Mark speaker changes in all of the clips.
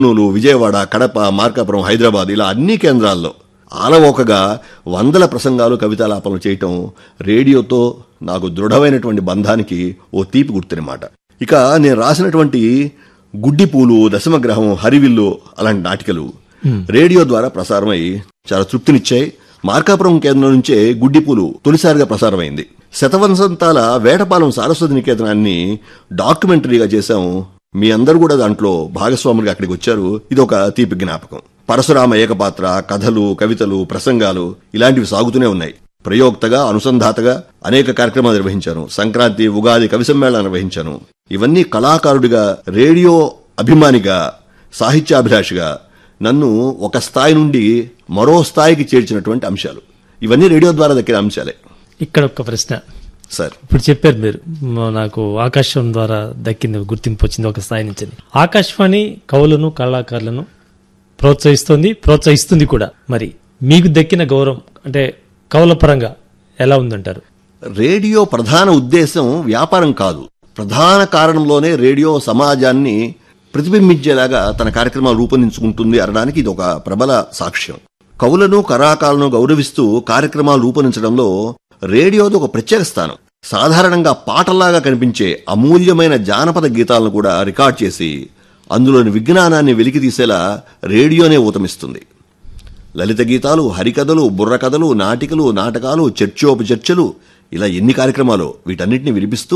Speaker 1: కర్నూలు విజయవాడ కడప మార్కాపురం హైదరాబాద్ ఇలా అన్ని కేంద్రాల్లో ఆలవోకగా వందల ప్రసంగాలు కవితాలాపనలు చేయటం రేడియోతో నాకు దృఢమైనటువంటి బంధానికి ఓ తీపి గుర్తునమాట ఇక నేను రాసినటువంటి గుడ్డి పూలు దశమగ్రహం హరివిల్లు అలాంటి నాటికలు రేడియో ద్వారా ప్రసారమై చాలా తృప్తినిచ్చాయి మార్కాపురం కేంద్రం నుంచే గుడ్డిపూలు తొలిసారిగా ప్రసారమైంది శతవంశంతాల వేటపాలెం సారస్వతి నికేతనాన్ని డాక్యుమెంటరీగా చేశాం మీ అందరూ కూడా దాంట్లో భాగస్వాములుగా అక్కడికి వచ్చారు ఇది ఒక తీపి జ్ఞాపకం పరశురామ ఏకపాత్ర కథలు కవితలు ప్రసంగాలు ఇలాంటివి సాగుతూనే ఉన్నాయి ప్రయోక్తగా అనుసంధాతగా అనేక కార్యక్రమాలు నిర్వహించాను సంక్రాంతి ఉగాది కవి సమ్మేళనం నిర్వహించాను ఇవన్నీ కళాకారుడిగా రేడియో అభిమానిగా సాహిత్యాభిలాషిగా నన్ను ఒక స్థాయి నుండి మరో స్థాయికి చేర్చినటువంటి అంశాలు ఇవన్నీ రేడియో ద్వారా దక్కిన అంశాలే
Speaker 2: ఇక్కడ ఒక ప్రశ్న
Speaker 1: సార్
Speaker 2: ఇప్పుడు చెప్పారు మీరు మ- నాకు ఆకాశం ద్వారా దక్కింది గుర్తింపు వచ్చింది ఒక స్థాయి నుంచి అని. ఆకాశవాణి కవులను కళాకారులను ప్రోత్సహిస్తుంది ప్రోత్సహిస్తుంది కూడా మరి మీకు దక్కిన గౌరవం అంటే కవుల పరంగా ఎలా ఉందంటారు
Speaker 1: రేడియో ప్రధాన ఉద్దేశం వ్యాపారం కాదు ప్రధాన కారణంలోనే రేడియో సమాజాన్ని ప్రతిబింబించేలాగా తన కార్యక్రమాలు రూపొందించుకుంటుంది అనడానికి ఇది ఒక ప్రబల సాక్ష్యం కవులను కళాకారులను గౌరవిస్తూ కార్యక్రమాలు రూపొందించడంలో రేడియోది ఒక ప్రత్యేక స్థానం సాధారణంగా పాటల్లాగా కనిపించే అమూల్యమైన జానపద గీతాలను కూడా రికార్డ్ చేసి అందులోని విజ్ఞానాన్ని వెలికితీసేలా రేడియోనే ఊతమిస్తుంది లలిత గీతాలు హరికథలు బుర్రకథలు నాటికలు నాటకాలు చర్చోపచర్చలు ఇలా ఎన్ని కార్యక్రమాలు వీటన్నిటిని వినిపిస్తూ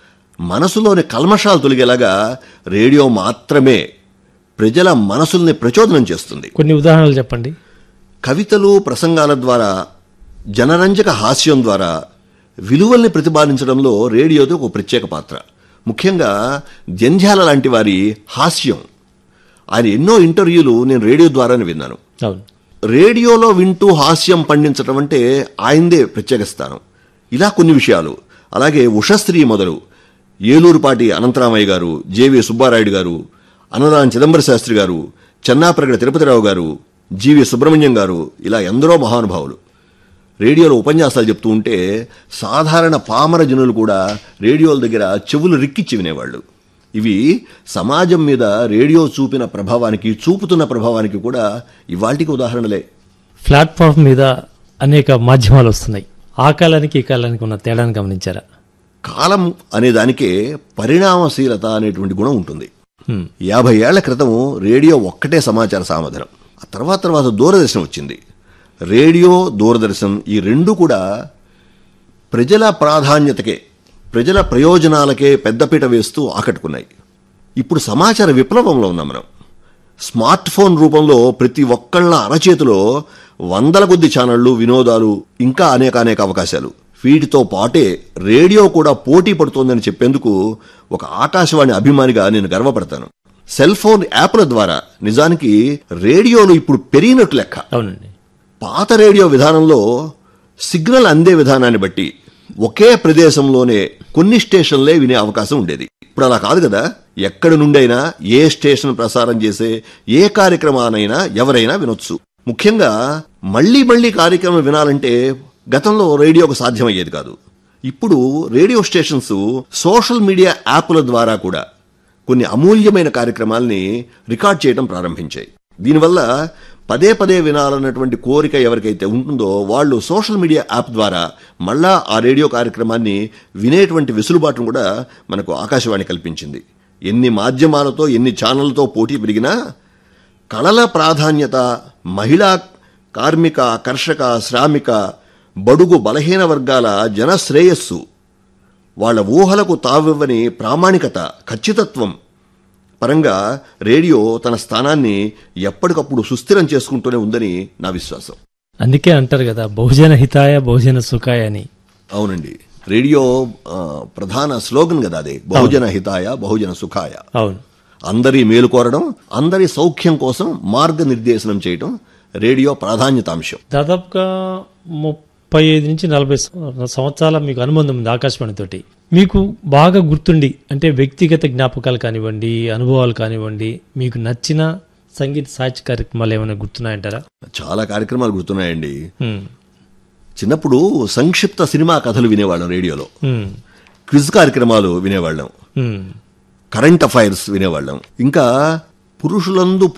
Speaker 1: మనసులోని కల్మషాలు తొలగేలాగా రేడియో మాత్రమే ప్రజల మనసుల్ని ప్రచోదనం చేస్తుంది
Speaker 2: కొన్ని ఉదాహరణలు చెప్పండి
Speaker 1: కవితలు ప్రసంగాల ద్వారా జనరంజక హాస్యం ద్వారా విలువల్ని ప్రతిపాదించడంలో రేడియోది ఒక ప్రత్యేక పాత్ర ముఖ్యంగా జంధ్యాల లాంటి వారి హాస్యం ఆయన ఎన్నో ఇంటర్వ్యూలు నేను రేడియో ద్వారానే విన్నాను
Speaker 2: అవును
Speaker 1: రేడియోలో వింటూ హాస్యం పండించడం అంటే ఆయనదే ప్రత్యేక స్థానం ఇలా కొన్ని విషయాలు అలాగే ఉషశ్రీ మొదలు ఏలూరుపాటి అనంతరామయ్య గారు జేవి సుబ్బారాయుడు గారు అన్నదాన చిదంబర శాస్త్రి గారు చెన్నాప్రగడ తిరుపతిరావు గారు జీవి సుబ్రహ్మణ్యం గారు ఇలా ఎందరో మహానుభావులు రేడియోలో ఉపన్యాసాలు చెప్తూ ఉంటే సాధారణ పామర జనులు కూడా రేడియోల దగ్గర చెవులు రిక్కిచ్చి వినేవాళ్ళు ఇవి సమాజం మీద రేడియో చూపిన ప్రభావానికి చూపుతున్న ప్రభావానికి కూడా ఇవాళకి ఉదాహరణలే
Speaker 2: ప్లాట్ఫామ్ మీద అనేక మాధ్యమాలు వస్తున్నాయి ఆ కాలానికి ఈ కాలానికి ఉన్న తేడాను గమనించారా
Speaker 1: కాలం అనే దానికే పరిణామశీలత అనేటువంటి గుణం ఉంటుంది
Speaker 2: హ్మ్.
Speaker 1: యాభై ఏళ్ల క్రితం రేడియో ఒక్కటే సమాచార సామధనం ఆ తర్వాత తర్వాత దూరదర్శన్ వచ్చింది రేడియో దూరదర్శన్ ఈ రెండు కూడా ప్రజల ప్రాధాన్యతకే ప్రజల ప్రయోజనాలకే పెద్దపీట వేస్తూ ఆకట్టుకున్నాయి ఇప్పుడు సమాచార విప్లవంలో ఉన్నాం మనం స్మార్ట్ ఫోన్ రూపంలో ప్రతి ఒక్కళ్ళ అరచేతిలో వందల కొద్ది ఛానళ్లు వినోదాలు ఇంకా అనేక అనేక అవకాశాలు వీటితో పాటే రేడియో కూడా పోటీ పడుతోందని చెప్పేందుకు ఒక ఆకాశవాణి అభిమానిగా నేను గర్వపడతాను సెల్ ఫోన్ యాప్ల ద్వారా నిజానికి రేడియోలు ఇప్పుడు పెరిగినట్టు లెక్క
Speaker 2: అవునండి
Speaker 1: పాత రేడియో విధానంలో సిగ్నల్ అందే విధానాన్ని బట్టి ఒకే ప్రదేశంలోనే కొన్ని స్టేషన్లే వినే అవకాశం ఉండేది ఇప్పుడు అలా కాదు కదా ఎక్కడి నుండైనా ఏ స్టేషన్ ప్రసారం చేసే ఏ కార్యక్రమానైనా ఎవరైనా వినొచ్చు ముఖ్యంగా మళ్ళీ మళ్ళీ కార్యక్రమం వినాలంటే గతంలో రేడియోకు సాధ్యమయ్యేది కాదు ఇప్పుడు రేడియో స్టేషన్స్ సోషల్ మీడియా యాప్ల ద్వారా కూడా కొన్ని అమూల్యమైన కార్యక్రమాల్ని రికార్డ్ చేయడం ప్రారంభించాయి దీనివల్ల పదే పదే వినాలన్నటువంటి కోరిక ఎవరికైతే ఉంటుందో వాళ్ళు సోషల్ మీడియా యాప్ ద్వారా మళ్ళా ఆ రేడియో కార్యక్రమాన్ని వినేటువంటి వెసులుబాటును కూడా మనకు ఆకాశవాణి కల్పించింది ఎన్ని మాధ్యమాలతో ఎన్ని ఛానళ్లతో పోటీ పెరిగినా కళల ప్రాధాన్యత మహిళా కార్మిక కర్షక శ్రామిక బడుగు బలహీన వర్గాల జన శ్రేయస్సు వాళ్ళ ఊహలకు తావివ్వని ప్రామాణికత ఖచ్చితత్వం పరంగా రేడియో తన స్థానాన్ని ఎప్పటికప్పుడు సుస్థిరం చేసుకుంటూనే ఉందని నా విశ్వాసం
Speaker 2: అందుకే అంటారు కదా బహుజన హితాయ బహుజన సుఖాయ అని
Speaker 1: అవునండి రేడియో ఆ, ప్రధాన స్లోగన్ కదా అదే బహుజన హితాయ బహుజన సుఖాయ
Speaker 2: అవును
Speaker 1: అందరి మేలు కోరడం అందరి సౌఖ్యం కోసం మార్గనిర్దేశనం చేయడం రేడియో ప్రాధాన్యతాంశం
Speaker 2: దాదాపుగా ముప్పై ఐదు నుంచి నలభై సం- సంవత్సరాల మీకు అనుబంధం ఉంది ఆకాశవాణితోటి మీకు బాగా గుర్తుండి అంటే వ్యక్తిగత జ్ఞాపకాలు కానివ్వండి అనుభవాలు కానివ్వండి మీకు నచ్చిన సంగీత సాహిత్య కార్యక్రమాలు ఏమైనా గుర్తున్నాయంటారా
Speaker 1: చాలా కార్యక్రమాలు గుర్తున్నాయండి
Speaker 2: హ్మ్.
Speaker 1: చిన్నప్పుడు సంక్షిప్త సినిమా కథలు వినేవాళ్ళం రేడియోలో
Speaker 2: హ్మ్.
Speaker 1: క్విజ్ కార్యక్రమాలు వినేవాళ్ళం
Speaker 2: హ్మ్.
Speaker 1: కరెంట్ అఫైర్స్ వినేవాళ్ళం ఇంకా పురుషులందు